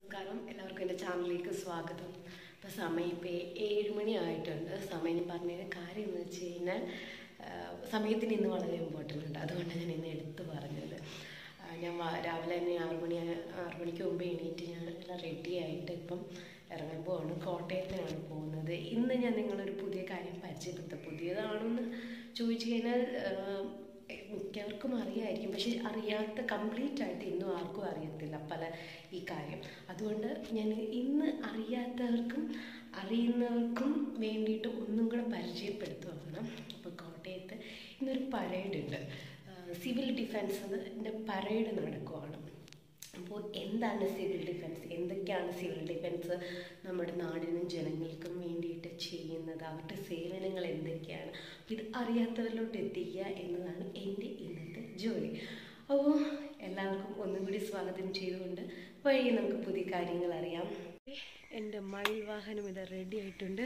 നമസ്കാരം എല്ലാവർക്കും എൻ്റെ ചാനലിലേക്ക് സ്വാഗതം ഇപ്പോൾ സമയം ഇപ്പോൾ ഏഴ് മണി ആയിട്ടുണ്ട് സമയം പറഞ്ഞതിന് കാര്യം എന്ന് വെച്ച് കഴിഞ്ഞാൽ ആ, സമയത്തിന് ഇന്ന് വളരെ ഇമ്പോർട്ടൻ്റ് ഉണ്ട് അതുകൊണ്ടാണ് ഞാൻ ഇന്ന് എടുത്തു പറഞ്ഞത് ആ, ഞാൻ വാ- രാവിലെ തന്നെ ആറ് മണി ആറ് മണിക്ക് മുമ്പ് എണീറ്റ് ഞാൻ എല്ലാം റെഡി ആയിട്ട് ഇപ്പം ഇറങ്ങാൻ പോവാണ് കോട്ടയത്തിനാണ് പോകുന്നത് ഇന്ന് ഞാൻ നിങ്ങളൊരു പുതിയ കാര്യം പരിചയപ്പെടുത്താം പുതിയതാണെന്ന് ചോദിച്ചു കഴിഞ്ഞാൽ ആ, മിക്കവർക്കും അറിയായിരിക്കും പക്ഷെ അറിയാത്ത കംപ്ലീറ്റ് ആയിട്ട് ഇന്നും ആർക്കും അറിയത്തില്ല പല ഈ കാര്യം അതുകൊണ്ട് ഞാൻ ഇന്ന് അറിയാത്തവർക്കും അറിയുന്നവർക്കും വേണ്ടിയിട്ട് ഒന്നും കൂടെ പരിചയപ്പെടുത്തുവാണ് അപ്പോൾ കോട്ടയത്ത് ഇന്നൊരു പരേഡ് ഉണ്ട് സിവിൽ ഡിഫൻസിൻ്റെ പരേഡ് നടക്കുവാണ് അപ്പോൾ എന്താണ് സിവിൽ ഡിഫൻസ് എന്തൊക്കെയാണ് സിവിൽ ഡിഫൻസ് നമ്മുടെ നാടിനും ജനങ്ങൾക്കും വേണ്ടിയിട്ട് ചെയ്യുന്നത് അവരുടെ സേവനങ്ങൾ എന്തൊക്കെയാണ് അപ്പോൾ ഇത് അറിയാത്തവരിലോട്ട് എത്തിക്കുക എന്നതാണ് എൻ്റെ ഇന്നത്തെ ജോലി അപ്പോൾ എല്ലാവർക്കും ഒന്നും കൂടി സ്വാഗതം ചെയ്തുകൊണ്ട് വഴി നമുക്ക് പുതിയ കാര്യങ്ങൾ അറിയാം എൻ്റെ മയിൽ വാഹനം ഇത് റെഡി ആയിട്ടുണ്ട്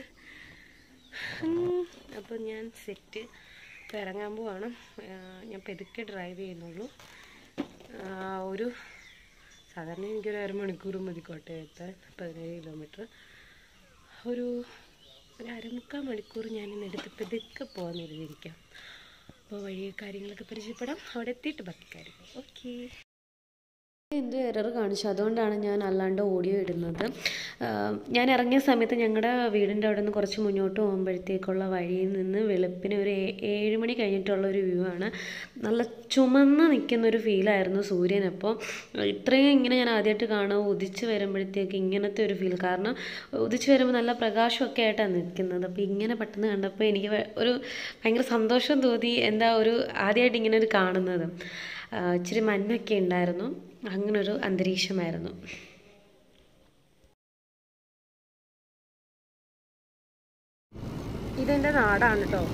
അപ്പോൾ ഞാൻ സെറ്റ് ഇപ്പോൾ ഇറങ്ങാൻ പോവാണ് ആ, ഞാൻ പെതുക്കെ ഡ്രൈവ് ചെയ്യുന്നുള്ളൂ ആ, ഒരു സാധാരണ എനിക്കൊരു അരമണിക്കൂർ മതി കോട്ടയത്ത് പതിനേഴ് കിലോമീറ്റർ ഒരു ഒരു അരമുക്കാൽ മണിക്കൂർ ഞാൻ ഇന്ന് എടുത്ത് പെതുക്കെ പോകാൻ എഴുതിയിരിക്കാം അപ്പോൾ വഴി കാര്യങ്ങളൊക്കെ പരിചയപ്പെടാം അവിടെ എത്തിയിട്ട് ബാക്കി കാര്യങ്ങൾ ഓക്കേ എൻ്റെ എറർ കാണിച്ചു അതുകൊണ്ടാണ് ഞാൻ അല്ലാണ്ട് ഓഡിയോ ഇടുന്നത് ആഹ് ഞാൻ ഇറങ്ങിയ സമയത്ത് ഞങ്ങളുടെ വീടിൻ്റെ അവിടെ നിന്ന് കുറച്ച് മുന്നോട്ട് പോകുമ്പോഴത്തേക്കുള്ള വഴിയിൽ നിന്ന് വെളുപ്പിന് ഒരു ഏ- ഏഴ് മണി കഴിഞ്ഞിട്ടുള്ള ഒരു വ്യൂ ആണ് നല്ല ചുമന്ന് നിൽക്കുന്ന ഒരു ഫീലായിരുന്നു സൂര്യൻ അപ്പോൾ ഇത്രയും ഇങ്ങനെ ഞാൻ ആദ്യമായിട്ട് കാണുക ഉദിച്ച് വരുമ്പോഴത്തേക്ക് ഇങ്ങനത്തെ ഒരു ഫീൽ കാരണം ഉദിച്ച് വരുമ്പോൾ നല്ല പ്രകാശമൊക്കെ ആയിട്ടാണ് നിൽക്കുന്നത് അപ്പോൾ ഇങ്ങനെ പെട്ടെന്ന് കണ്ടപ്പോൾ എനിക്ക് വ- ഒരു ഭയങ്കര സന്തോഷം തോന്നി എന്താ ഒരു ആദ്യമായിട്ട് ഇങ്ങനെ ഒരു കാണുന്നത് ആഹ് ഇച്ചിരി മഞ്ഞൊക്കെ ഉണ്ടായിരുന്നു അങ്ങനൊരു അന്തരീക്ഷമായിരുന്നു ഇതെൻ്റെ നാടാണ് കേട്ടോ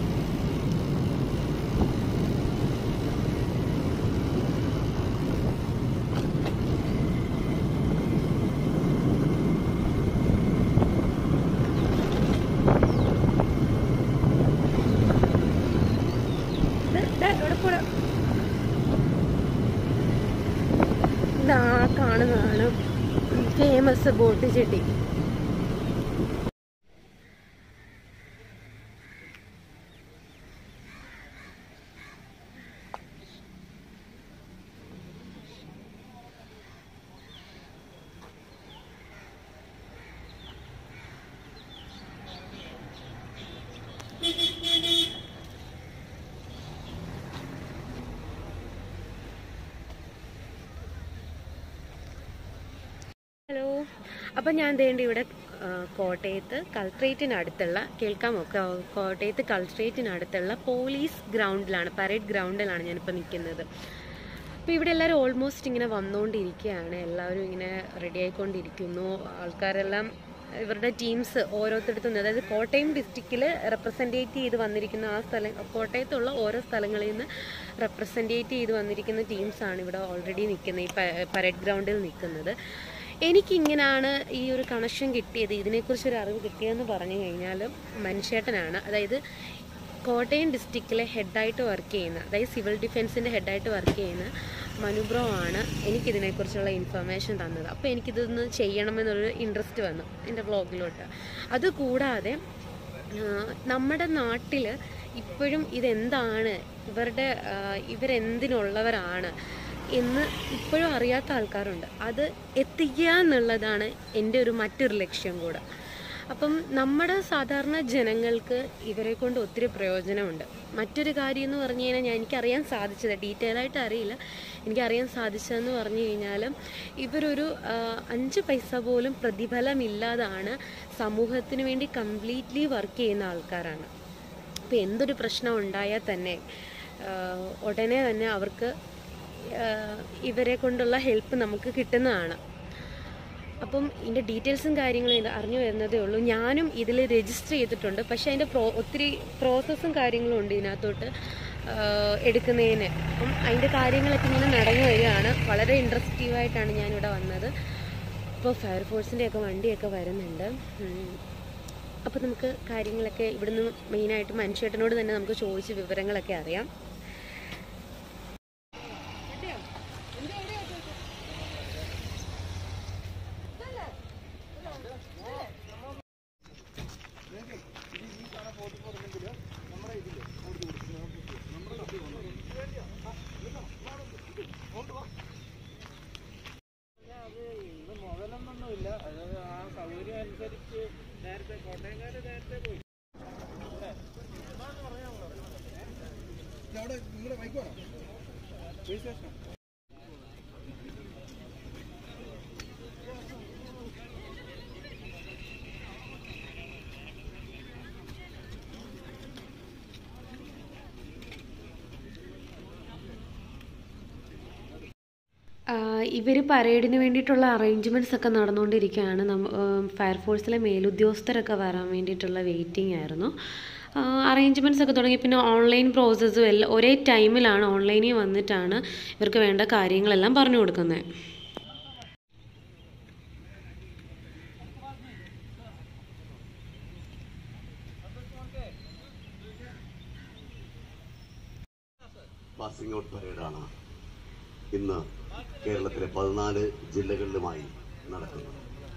ഇതാ കാണുന്നതാണ് ഫേമസ് ബോട്ട് ചെട്ടി ഹലോ അപ്പം ഞാൻ ദേണ്ടി ഇവിടെ ആ, കോട്ടയത്ത് കളക്ട്രേറ്റിനടുത്തുള്ള കേൾക്കാമോ ക- കോട്ടയത്ത് കളക്ട്രേറ്റിനടുത്തുള്ള പോലീസ് ഗ്രൗണ്ടിലാണ് പരേഡ് ഗ്രൗണ്ടിലാണ് ഞാനിപ്പോൾ നിൽക്കുന്നത് അപ്പോൾ ഇവിടെ എല്ലാവരും ഓൾമോസ്റ്റ് ഇങ്ങനെ വന്നുകൊണ്ടിരിക്കുകയാണ് എല്ലാവരും ഇങ്ങനെ റെഡി ആയിക്കൊണ്ടിരിക്കുന്നു ആൾക്കാരെല്ലാം ഇവരുടെ ടീംസ് ഓരോരുത്തരത്തു നിന്ന് അതായത് കോട്ടയം ഡിസ്ട്രിക്റ്റിൽ റെപ്രസെൻറ്റേറ്റ് ചെയ്ത് വന്നിരിക്കുന്ന ആ സ്ഥലം കോട്ടയത്തുള്ള ഓരോ സ്ഥലങ്ങളിൽ നിന്ന് റെപ്രസെൻറ്റേറ്റ് ചെയ്ത് വന്നിരിക്കുന്ന ടീംസാണ് ഇവിടെ ഓൾറെഡി നിൽക്കുന്നത് ഈ പ- പരേഡ് ഗ്രൗണ്ടിൽ നിൽക്കുന്നത് എനിക്കിങ്ങനാണ് ഈ ഒരു കണക്ഷൻ കിട്ടിയത് ഇതിനെക്കുറിച്ചൊരു അറിവ് കിട്ടിയതെന്ന് പറഞ്ഞു കഴിഞ്ഞാൽ മനുഷ്യേട്ടനാണ് അതായത് കോട്ടയം ഡിസ്ട്രിക്റ്റിലെ ഹെഡായിട്ട് വർക്ക് ചെയ്യുന്ന അതായത് സിവിൽ ഡിഫൻസിൻ്റെ ഹെഡായിട്ട് വർക്ക് ചെയ്യുന്ന മനുബ്രോ ആണ് എനിക്കിതിനെക്കുറിച്ചുള്ള ഇൻഫർമേഷൻ തന്നത് അപ്പോൾ എനിക്കിതൊന്ന് ചെയ്യണമെന്നൊരു ഇൻട്രസ്റ്റ് വന്നു എൻ്റെ ബ്ലോഗിലോട്ട് അതുകൂടാതെ ആഹ് നമ്മുടെ നാട്ടിൽ ഇപ്പോഴും ഇതെന്താണ് ഇവരുടെ ആഹ് ഇവരെന്തിനുള്ളവരാണ് എന്ന് ഇപ്പോഴും അറിയാത്ത ആൾക്കാരുണ്ട് അത് എത്തിക്കുക എന്നുള്ളതാണ് എൻ്റെ ഒരു മറ്റൊരു ലക്ഷ്യം കൂടെ അപ്പം നമ്മുടെ സാധാരണ ജനങ്ങൾക്ക് ഇവരെ കൊണ്ട് ഒത്തിരി പ്രയോജനമുണ്ട് മറ്റൊരു കാര്യം എന്ന് പറഞ്ഞു കഴിഞ്ഞാൽ ഞാൻ എനിക്കറിയാൻ സാധിച്ചത് ഡീറ്റെയിൽ ആയിട്ട് അറിയില്ല എനിക്കറിയാൻ സാധിച്ചതെന്ന് പറഞ്ഞു കഴിഞ്ഞാൽ ഇവരൊരു ആ, അഞ്ച് പൈസ പോലും പ്രതിഫലമില്ലാതാണ് സമൂഹത്തിന് വേണ്ടി കംപ്ലീറ്റ്ലി വർക്ക് ചെയ്യുന്ന ആൾക്കാരാണ് അപ്പോൾ എന്തൊരു പ്രശ്നം ഉണ്ടായാൽ തന്നെ ആ, ഉടനെ തന്നെ അവർക്ക് ആ, ഇവരെ കൊണ്ടുള്ള ഹെൽപ്പ് നമുക്ക് കിട്ടുന്നതാണ് അപ്പം ഇതിൻ്റെ ഡീറ്റെയിൽസും കാര്യങ്ങളും ഇത് അറിഞ്ഞു വരുന്നതേ ഉള്ളൂ ഞാനും ഇതിൽ രജിസ്റ്റർ ചെയ്തിട്ടുണ്ട് പക്ഷേ അതിൻ്റെ പ്രോ ഒത്തിരി പ്രോസസ്സും കാര്യങ്ങളും ഉണ്ട് ഇതിനകത്തോട്ട് ആ, എടുക്കുന്നതിന് അപ്പം അതിൻ്റെ കാര്യങ്ങളൊക്കെ ഇങ്ങനെ നടന്നു വരികയാണ് വളരെ ഇൻട്രസ്റ്റീവായിട്ടാണ് ഞാനിവിടെ വന്നത് ഇപ്പോൾ ഫയർഫോഴ്സിൻ്റെ ഒക്കെ വണ്ടിയൊക്കെ വരുന്നുണ്ട് ഉം. അപ്പോൾ നമുക്ക് കാര്യങ്ങളൊക്കെ ഇവിടുന്ന് മെയിനായിട്ട് മനുഷ്യേട്ടനോട് തന്നെ നമുക്ക് ചോദിച്ച് വിവരങ്ങളൊക്കെ അറിയാം ഒന്നുമില്ല അത് ആ സൗകര്യം അനുസരിച്ച് നേരത്തെ കോട്ടയംകാർ നേരത്തെ പോയി അവിടെ നിങ്ങളുടെ ബൈക്ക് വേണം രജിസ്ട്രേഷൻ ഇവർ പരേഡിന് വേണ്ടിയിട്ടുള്ള അറേഞ്ച്മെൻറ്റ്സ് ഒക്കെ നടന്നുകൊണ്ടിരിക്കുകയാണ് നമ്മ ഫയർഫോഴ്സിലെ മേലുദ്യോഗസ്ഥരൊക്കെ വരാൻ വേണ്ടിയിട്ടുള്ള വെയിറ്റിംഗ് ആയിരുന്നു അറേഞ്ച്മെൻറ്റ്സ് ഒക്കെ തുടങ്ങി പിന്നെ ഓൺലൈൻ പ്രോസസ്സും എല്ലാം ഒരേ ടൈമിലാണ് ഓൺലൈനിൽ വന്നിട്ടാണ് ഇവർക്ക് വേണ്ട കാര്യങ്ങളെല്ലാം പറഞ്ഞു കൊടുക്കുന്നത് പാസിംഗ് ഔട്ട് പരേഡാണ് ഇന്ന് കേരളത്തിലെ പതിനാല് ജില്ലകളിലുമായി നടക്കുന്നത്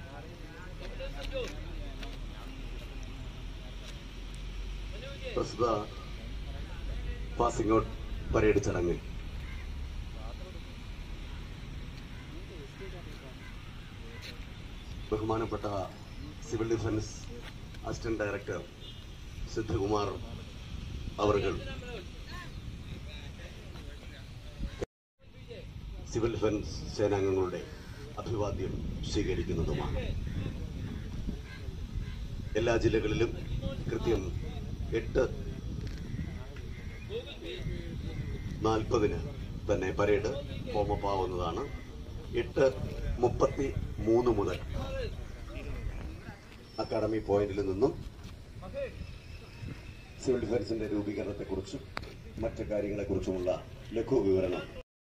പ്രസ്തുത പാസിംഗ് ഔട്ട് പരേഡ് ചടങ്ങിൽ ബഹുമാനപ്പെട്ട civil defence assistant director Siddhakumar അവർകൾ സിവിൽ ഡിഫൻസ് സേനാംഗങ്ങളുടെ അഭിവാദ്യം സ്വീകരിക്കുന്നതുമാണ് എല്ലാ ജില്ലകളിലും കൃത്യം എട്ട് നാൽപ്പതിന് തന്നെ പരേഡ് ഫോമപ്പ് ആവുന്നതാണ് എട്ട് മുപ്പത്തി മൂന്ന് മുതൽ അക്കാഡമി പോയിന്റിൽ നിന്നും സിവിൽ ഡിഫൻസിന്റെ രൂപീകരണത്തെക്കുറിച്ചും മറ്റു കാര്യങ്ങളെക്കുറിച്ചുമുള്ള ലഘു വിവരണം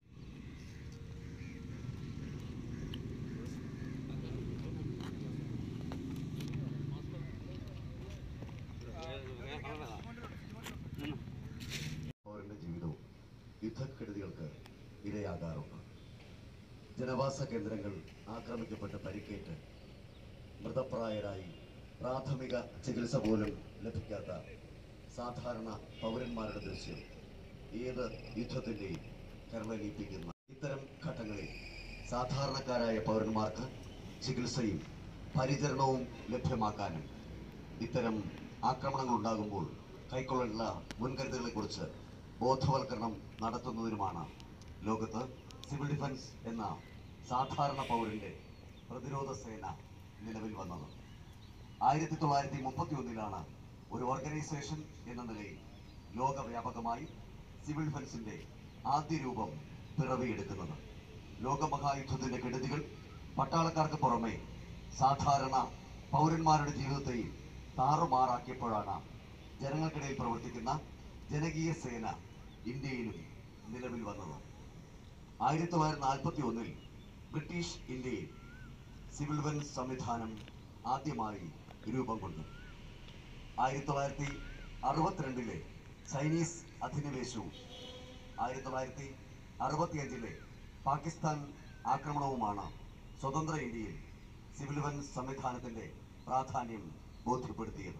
പൗരന്റെ ജീവിതവും യുദ്ധക്കെടുതികൾക്ക് ഇരയാകാറുണ്ട് ജനവാസ കേന്ദ്രങ്ങൾ ആക്രമിക്കപ്പെട്ട് പരിക്കേറ്റ് മൃതപ്രായരായി പ്രാഥമിക ചികിത്സ പോലും ലഭിക്കാത്ത സാധാരണ പൗരന്മാരുടെ ദൃശ്യം ഏത് യുദ്ധത്തിന്റെയും കരളലിയിപ്പിക്കുന്ന ഇത്തരം ഘട്ടങ്ങളിൽ സാധാരണക്കാരായ പൗരന്മാർക്ക് ചികിത്സയും പരിചരണവും ലഭ്യമാക്കാനും ഇത്തരം ആക്രമണങ്ങൾ ഉണ്ടാകുമ്പോൾ കൈക്കൊള്ളേണ്ട മുൻകരുതലുകളെക്കുറിച്ച് ബോധവൽക്കരണം നടത്തുന്നതിനുമാണ് ലോകത്ത് സിവിൽ ഡിഫൻസ് എന്ന സാധാരണ പൗരന്റെ പ്രതിരോധ സേന നിലവിൽ വന്നത് ആയിരത്തി തൊള്ളായിരത്തി മുപ്പത്തി ഒന്നിലാണ് ഒരു ഓർഗനൈസേഷൻ എന്ന നിലയിൽ ലോകവ്യാപകമായി സിവിൽ ഡിഫൻസിന്റെ ആദ്യ രൂപം പിറവിയെടുക്കുന്നത് ലോകമഹായുദ്ധത്തിന്റെ കെടുതികൾ പട്ടാളക്കാർക്ക് പുറമെ സാധാരണ പൗരന്മാരുടെ ജീവിതത്തെയും താറുമാറാക്കിയപ്പോഴാണ് ജനങ്ങൾക്കിടയിൽ പ്രവർത്തിക്കുന്ന ജനകീയ സേന ഇന്ത്യയിലും നിലവിൽ വന്നത് ആയിരത്തി തൊള്ളായിരത്തി നാൽപ്പത്തി ഒന്നിൽ ബ്രിട്ടീഷ് ഇന്ത്യയിൽ സിവിൽ ഡിഫൻസ് സംവിധാനം ആദ്യമായി രൂപം കൊണ്ടു ആയിരത്തി തൊള്ളായിരത്തി അറുപത്തിരണ്ടിലെ ചൈനീസ് അധിനിവേശവും ആയിരത്തി തൊള്ളായിരത്തി അറുപത്തിയഞ്ചിലെ പാകിസ്ഥാൻ ആക്രമണവുമാണ് സ്വതന്ത്ര ഇന്ത്യയിൽ സിവിൽ ഡിഫൻസ് സംവിധാനത്തിന്റെ പ്രാധാന്യം ബോധ്യപ്പെടുത്തിയത്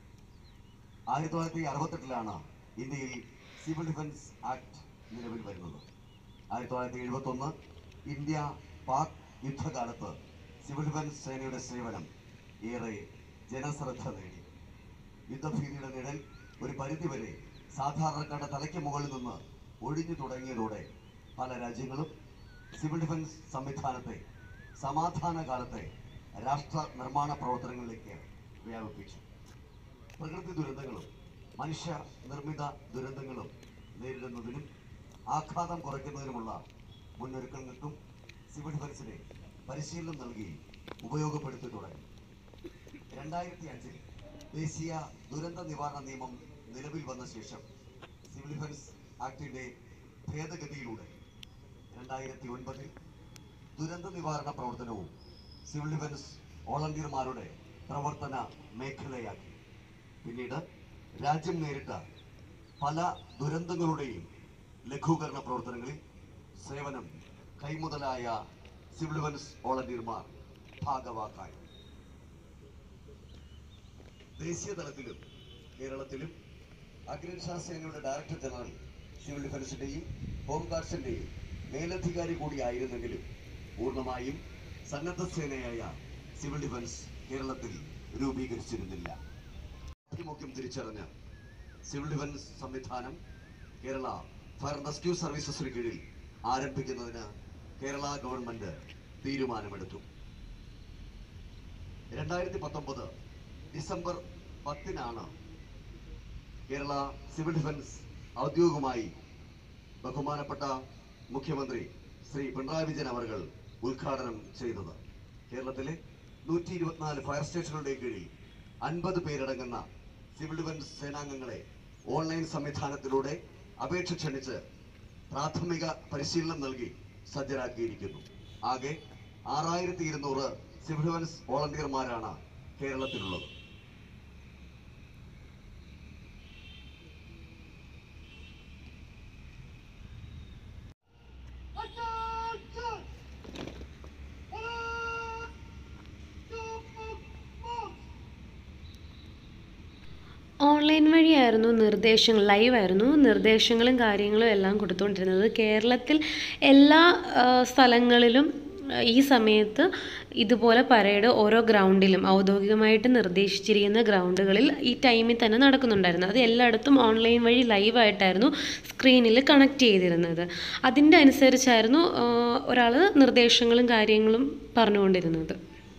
ആയിരത്തി തൊള്ളായിരത്തി അറുപത്തെട്ടിലാണ് ഇന്ത്യയിൽ സിവിൽ ഡിഫൻസ് ആക്ട് നിലവിൽ വരുന്നത് ആയിരത്തി തൊള്ളായിരത്തി എഴുപത്തി ഒന്ന് ഇന്ത്യ പാക് യുദ്ധകാലത്ത് സിവിൽ ഡിഫൻസ് സേനയുടെ സേവനം ഏറെ ജനശ്രദ്ധ നേടി യുദ്ധഭീതിയുടെ നിഴൽ ഒരു പരിധിവരെ സാധാരണക്കാരുടെ തലയ്ക്ക് മുകളിൽ നിന്ന് ഒഴിഞ്ഞു തുടങ്ങിയതോടെ പല രാജ്യങ്ങളും സിവിൽ ഡിഫൻസ് സംവിധാനത്തെ സമാധാന കാലത്തെ രാഷ്ട്ര നിർമ്മാണ പ്രവർത്തനങ്ങളിലേക്ക് വ്യാപിപ്പിച്ചു പ്രകൃതി ദുരന്തങ്ങളും മനുഷ്യ നിർമ്മിത ദുരന്തങ്ങളും നേരിടുന്നതിനും ആഘാതം കുറയ്ക്കുന്നതിനുമുള്ള മുന്നൊരുക്കങ്ങൾക്കും സിവിൽ ഡിഫൻസിനെ പരിശീലനം നൽകി ഉപയോഗപ്പെടുത്തി തുടങ്ങി രണ്ടായിരത്തി അഞ്ചിൽ ദേശീയ ദുരന്ത നിവാരണ നിയമം നിലവിൽ വന്ന ശേഷം സിവിൽ ഡിഫൻസ് ആക്ടിന്റെ ഭേദഗതിയിലൂടെ രണ്ടായിരത്തി ഒൻപതിൽ ദുരന്ത നിവാരണ പ്രവർത്തനവും സിവിൽ ഡിഫൻസ് വോളണ്ടിയർമാരുടെ പ്രവർത്തന മേഖലയാക്കി പിന്നീട് രാജ്യം നേരിട്ട പല ദുരന്തങ്ങളുടെയും ലഘൂകരണ പ്രവർത്തനങ്ങളിൽ സേവനം കൈമുതലായ സിവിൽ ഡിഫൻസ് വോളണ്ടിയർമാർ ഭാഗവാക്കായി ദേശീയ തലത്തിലും കേരളത്തിലും അഗ്നിരക്ഷാ സേനയുടെ ഡയറക്ടർ ജനറൽ സിവിൽ ഡിഫൻസിന്റെയും ഹോം ഗാർഡ്സിന്റെയും മേലധികാരി കൂടിയായിരുന്നെങ്കിലും പൂർണ്ണമായും സന്നദ്ധ സേനയായ സിവിൽ ഡിഫൻസ് കേരളത്തിൽ രൂപീകരിച്ചിരുന്നില്ല ആഭിമുഖ്യം തിരിച്ചറിഞ്ഞ് സിവിൽ ഡിഫൻസ് സംവിധാനം കേരള ഫയർ ആൻഡ് റെസ്ക്യൂ സർവീസസിന് കീഴിൽ ആരംഭിക്കുന്നതിന് കേരള ഗവൺമെന്റ് തീരുമാനമെടുത്തു രണ്ടായിരത്തി പത്തൊമ്പത് ഡിസംബർ പത്തിനാണ് കേരള സിവിൽ ഡിഫൻസ് ഔദ്യോഗികമായി ബഹുമാനപ്പെട്ട മുഖ്യമന്ത്രി ശ്രീ പിണറായി വിജയൻ അവർ ഉദ്ഘാടനം ചെയ്തത് കേരളത്തിലെ നൂറ്റി ഇരുപത്തിനാല് ഫയർ സ്റ്റേഷനുകളുടെ കീഴിൽ അൻപത് പേരടങ്ങുന്ന സിവിൽ ഡിഫൻസ് സേനാംഗങ്ങളെ ഓൺലൈൻ സംവിധാനത്തിലൂടെ അപേക്ഷ ക്ഷണിച്ച് പ്രാഥമിക പരിശീലനം നൽകി സജ്ജരാക്കിയിരിക്കുന്നു ആകെ ആറായിരത്തി ഇരുന്നൂറ് സിവിൽ ഡിഫൻസ് വോളണ്ടിയർമാരാണ് കേരളത്തിലുള്ളത് ഓൺലൈൻ വഴിയായിരുന്നു നിർദ്ദേശങ്ങൾ ലൈവായിരുന്നു നിർദ്ദേശങ്ങളും കാര്യങ്ങളും എല്ലാം കൊടുത്തുകൊണ്ടിരുന്നത് കേരളത്തിൽ എല്ലാ ആ, സ്ഥലങ്ങളിലും ആ, ഈ സമയത്ത് ഇതുപോലെ പരേഡ് ഓരോ ഗ്രൗണ്ടിലും ഔദ്യോഗികമായിട്ട് നിർദ്ദേശിച്ചിരിക്കുന്ന ഗ്രൗണ്ടുകളിൽ ഈ ടൈമിൽ തന്നെ നടക്കുന്നുണ്ടായിരുന്നു അത് എല്ലായിടത്തും ഓൺലൈൻ വഴി ലൈവായിട്ടായിരുന്നു സ്ക്രീനിൽ കണക്ട് ചെയ്തിരുന്നത് അതിൻ്റെ അനുസരിച്ചായിരുന്നു ഒരാൾ നിർദ്ദേശങ്ങളും കാര്യങ്ങളും പറഞ്ഞുകൊണ്ടിരുന്നത്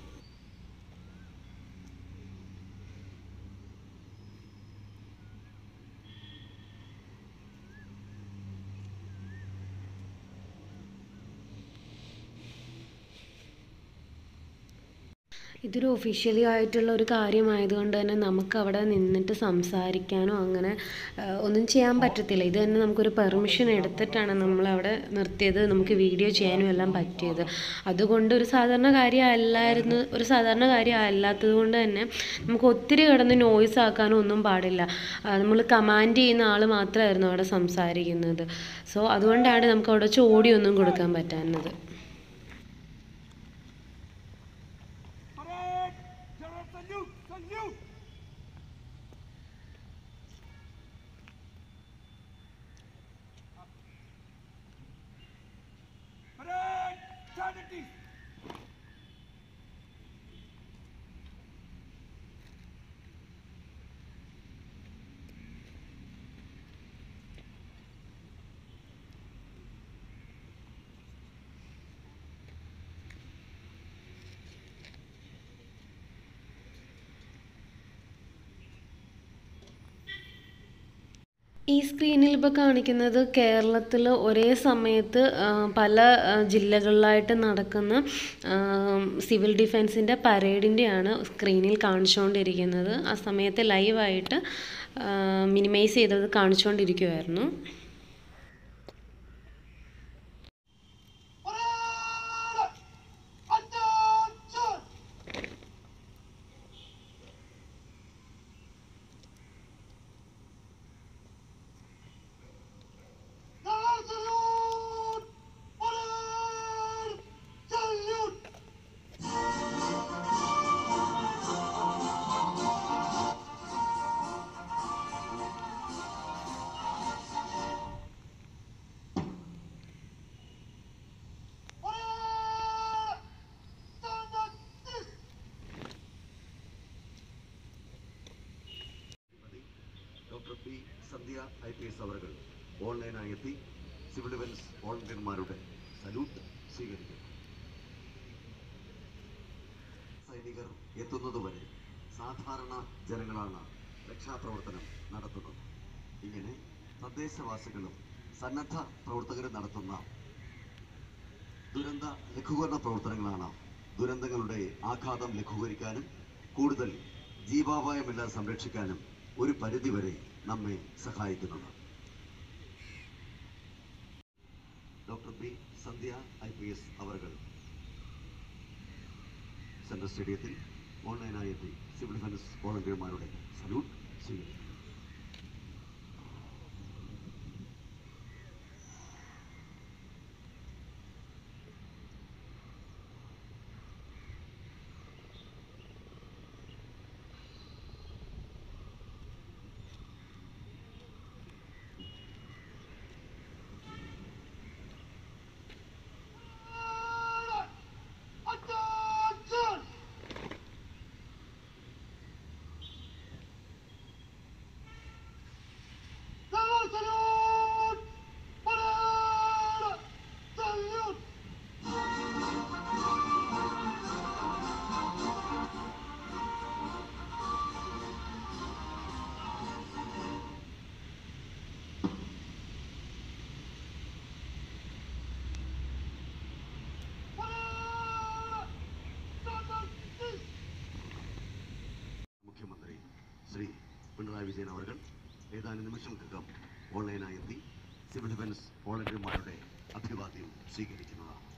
ഇതൊരു ഒഫീഷ്യലി ആയിട്ടുള്ള ഒരു കാര്യമായതുകൊണ്ട് തന്നെ നമുക്ക് അവിടെ നിന്നിട്ട് സംസാരിക്കാനോ അങ്ങനെ ആ, ഒന്നും ചെയ്യാൻ പറ്റത്തില്ല ഇത് തന്നെ നമുക്കൊരു പെർമിഷൻ എടുത്തിട്ടാണ് നമ്മളവിടെ നിർത്തിയത് നമുക്ക് വീഡിയോ ചെയ്യാനും എല്ലാം പറ്റിയത് അതുകൊണ്ട് ഒരു സാധാരണ കാര്യമല്ലായിരുന്നു ഒരു സാധാരണ കാര്യം അല്ലാത്തത് കൊണ്ട് തന്നെ നമുക്ക് ഒത്തിരി കിടന്ന് നോയ്സ് ആക്കാനോ ഒന്നും പാടില്ല നമ്മൾ കമാൻഡ് ചെയ്യുന്ന ആൾ മാത്രമായിരുന്നു അവിടെ സംസാരിക്കുന്നത് സോ അതുകൊണ്ടാണ് നമുക്ക് അവിടെ വെച്ച് ഓടിയൊന്നും കൊടുക്കാൻ പറ്റാഞ്ഞത് Parade! General salute! Salute! Parade! Stand at ease! ഈ സ്ക്രീനിൽ ഇപ്പോൾ കാണിക്കുന്നത് കേരളത്തിൽ ഒരേ സമയത്ത് ആ, പല ആ, ജില്ലകളിലായിട്ട് നടക്കുന്ന ആ, സിവിൽ ഡിഫൻസിൻ്റെ പരേഡിൻ്റെയാണ് സ്ക്രീനിൽ കാണിച്ചുകൊണ്ടിരിക്കുന്നത് ആ സമയത്ത് ലൈവായിട്ട് മിനിമൈസ് ചെയ്തത് കാണിച്ചുകൊണ്ടിരിക്കുമായിരുന്നു doctor P Sandhya I P S അവർ ഓൺലൈനായി എത്തി സിവിൽ ഡിഫൻസ് വോളണ്ടിയർമാരുടെ സല്യൂട്ട് സ്വീകരിക്കുന്നു സൈനികർ എത്തുന്നതുവരെ സാധാരണ ജനങ്ങളാണ് രക്ഷാപ്രവർത്തനം നടത്തുന്നത് ഇങ്ങനെ തദ്ദേശവാസികളും സന്നദ്ധ പ്രവർത്തകരും നടത്തുന്ന ദുരന്ത ലഘൂകരണ പ്രവർത്തനങ്ങളാണ് ദുരന്തങ്ങളുടെ ആഘാതം ലഘൂകരിക്കാനും കൂടുതൽ ജീവാപായമില്ലാതെ സംരക്ഷിക്കാനും ഒരു പരിധിവരെ നമ്മെ സഹായിക്കുന്നത് doctor P Sandhya I P S അവർ സെൻട്രൽ സ്റ്റേഡിയത്തിൽ ഓൺലൈനായി എത്തി സിവിൽ ഡിഫൻസ് വോളണ്ടിയർമാരുടെ സല്യൂട്ട് സ്വീകരിച്ചു Attack! ശ്രീ പിണറായി വിജയൻ അവർ ഏതാനും നിമിഷങ്ങൾക്കകം ഓൺലൈനായി എത്തി സിവിൽ ഡിഫൻസ് വോളണ്ടിയർമാരുടെ അഭിവാദ്യം സ്വീകരിക്കുന്നതാണ്